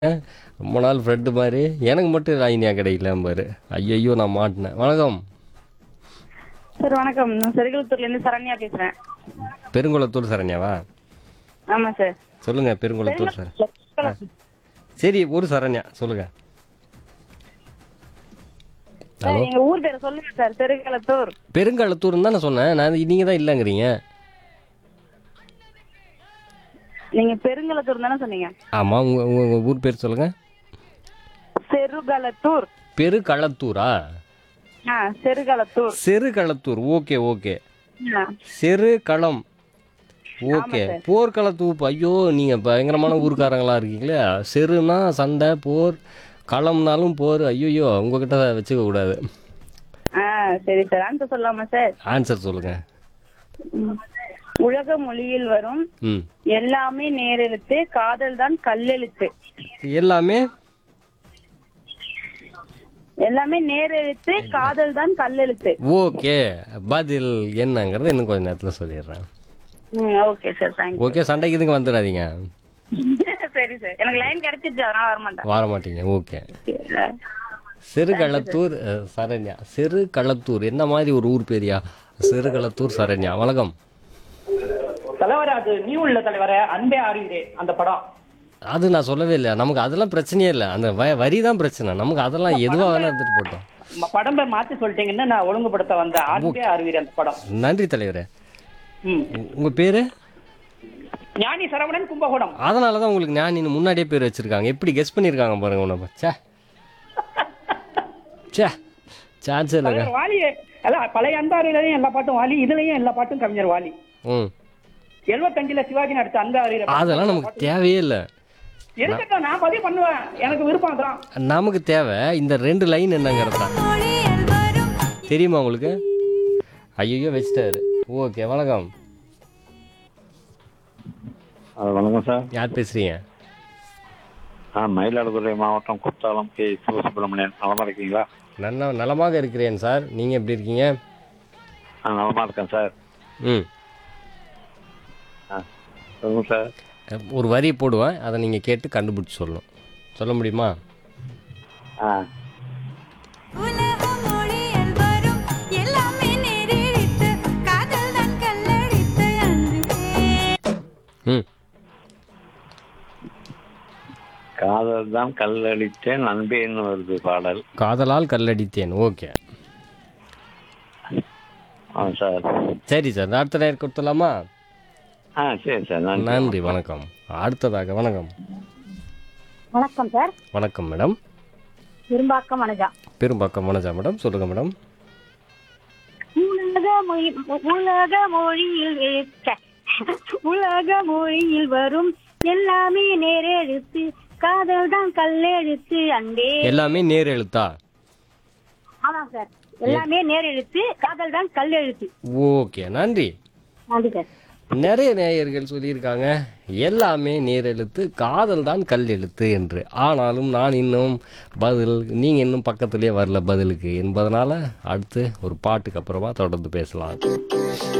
ரொம்ப நாள் ஃப்ரெண்டு மாதிரி எனக்கு மட்டும் ராயினியா கிடைக்கல பாரு ஐயையோ நான் மாட்டினேன் வணக்கம் சார் வணக்கம் நான் செருகலத்தூர்ல இருந்து சரண்யா பேசுறேன் பெருங்குளத்தூர் சரண்யாவா ஆமா சார் சொல்லுங்க பெருங்குளத்தூர் சார் சரி ஒரு சரண்யா சொல்லுங்க சார் எங்க ஊர் பேரை சொல்லுங்க சார் செருகலத்தூர் பெருங்களத்தூர்னு தான் நான் சொன்னேன் நான் நீங்கள் தான் இல்லைங்கிறீங்க நீங்க பெருங்கலத்தூர் தானே சொன்னீங்க ஆமாம் உங்கள் உங்கள் ஊர் பேர் சொல்லுங்கள் செருகலத்தூர் பெருகளத்தூரா ஆ செருகலத்தூர் செருகளத்தூர் ஓகே ஓகே ஆ, செரு களம் ஓகே போர்க்களத்தூப்பு ஐயோ நீங்கள் பயங்கரமான ஊர்க்காரங்களா இருக்கீங்களே செருனா சண்டை போர் களம்னாலும் போர் ஐயோ உங்ககிட்ட வச்சுக்க கூடாது ஆ சரி சார் ஆன்சர் சொல்லலாமா சார் ஆன்சர் சொல்லுங்க ம். உலக மொழியில் வரும் ம் எல்லாமே நேரெழுத்து காதல் தான் கல்லெழுத்து எல்லாமே எல்லாமே நேரெழுத்து காதல் தான் கல்லெழுத்து ஓகே பதில் என்னங்கிறத இன்னும் கொஞ்ச நேரத்தில் சொல்லிடுறேன் ம் ஓகே சார் தேங்க்யூ ஓகே சண்டைக்கு இதுங்க வந்துடாதீங்க சரி சார் எனக்கு லைன் கிடைச்சிருச்சு அதனால வர மாட்டேன் வர மாட்டீங்க ஓகே சிறுகளத்தூர் அஹ், சரண்யா சிறுகளத்தூர் என்ன மாதிரி ஒரு ஊர் பேரியா சிறுகளத்தூர் சரண்யா வணக்கம் தலைவர் அது நியூ உள்ள தலைவர அன்பே அறிகிறே அந்த படம் அது நான் சொல்லவே இல்லை நமக்கு அதெல்லாம் பிரச்சனையே இல்லை அந்த வ வரி தான் பிரச்சனை நமக்கு அதெல்லாம் எதுவாக வேணா எடுத்துட்டு போட்டோம் ம- படம் பேர் மாத்தி சொல்லிட்டீங்கன்னு நான் ஒழுங்குபடுத்த வந்தேன் அன்பே அறிகிறே அந்த படம் நன்றி தலைவரே ம் உ- உங்க பேரு ஞானி சரவணன் கும்பகோணம் அதனால தான் உங்களுக்கு ஞானின்னு முன்னாடியே பேர் வச்சிருக்காங்க எப்படி கெஸ் பண்ணியிருக்காங்க பாருங்க உன்னை சே சே சான்ஸே இல்லைங்க தலைவர் வாலி அல்ல பழைய அன்பாரிலையும் எல்லா பாட்டும் வாலி இதுலயும் எல்லா பாட்டும் கவிஞர் வாலி ம் எழுபத்தஞ்சுல சிவாஜி நடிச்ச அன்பே அறிகிறே அதெல்லாம் நமக்கு தேவையே இல்லை இருக்கட்டும் நான் பதிவு பண்ணுவேன் எனக்கு விருப்பம் அதான் நமக்கு தேவை இந்த ரெண்டு லைன் என்னங்கிறது தான் தெரியுமா உங்களுக்கு ஐயோ வச்சிட்டாரு ஓகே வணக்கம் ஆ, வணக்கம் சார் யார் பேசுறீங்க ஆ மயிலாடுதுறை மாவட்டம் குத்தாலம் கே சிவசுப்பிரமணியன் நலமா இருக்கீங்களா நல்ல நலமாக இருக்கிறேன் சார் நீங்கள் எப்படி இருக்கீங்க ஆ நலமா இருக்கேன் சார் ம் ஆ சொல்லுங்க சார் ஒரு வரி போடுவேன் அதை நீங்கள் கேட்டு கண்டுபிடிச்சி சொல்லணும் சொல்ல முடியுமா ஆ உலக மொழியில் வரும் எல்லாமே நேரெழுத்து காதல் தான் கல்லடித்து அன்பே ம் காதல் தான் கல்லடித்தேன் அன்பேன்னு வருது பாடல் காதலால் கல்லடித்தேன் ஓகே ஆ சார் சரி சார் அடுத்த நேரம் கொடுத்துடலாமா ஆ சரி சார் நன்றி நன்றி வணக்கம் அடுத்ததாக வணக்கம் வணக்கம் சார் வணக்கம் மேடம் திரும்பாக்கம் வனஜா பெரும்பாக்கம் வனஜா மேடம் சொல்லுங்கள் மேடம் உலக மொழி உலக மொழியில் ச்சே. உலக மொழியில் வரும் எல்லாமே நேரெழுத்து காதல் தான் கல்லெழுத்து அன்பே எல்லாமே நேர் எழுத்தா ஆமா சார் எல்லாமே நேரெழுத்து காதல் தான் கல்லெழுத்து ஓகே நன்றி நன்றி சார் நிறைய நேயர்கள் சொல்லியிருக்காங்க எல்லாமே நேரெழுத்து காதல் தான் கல் எழுத்து என்று ஆனாலும் நான் இன்னும் பதில் நீங்கள் இன்னும் பக்கத்துலேயே வரல பதிலுக்கு என்பதனால அடுத்து ஒரு பாட்டுக்கு அப்புறமா தொடர்ந்து பேசலாம்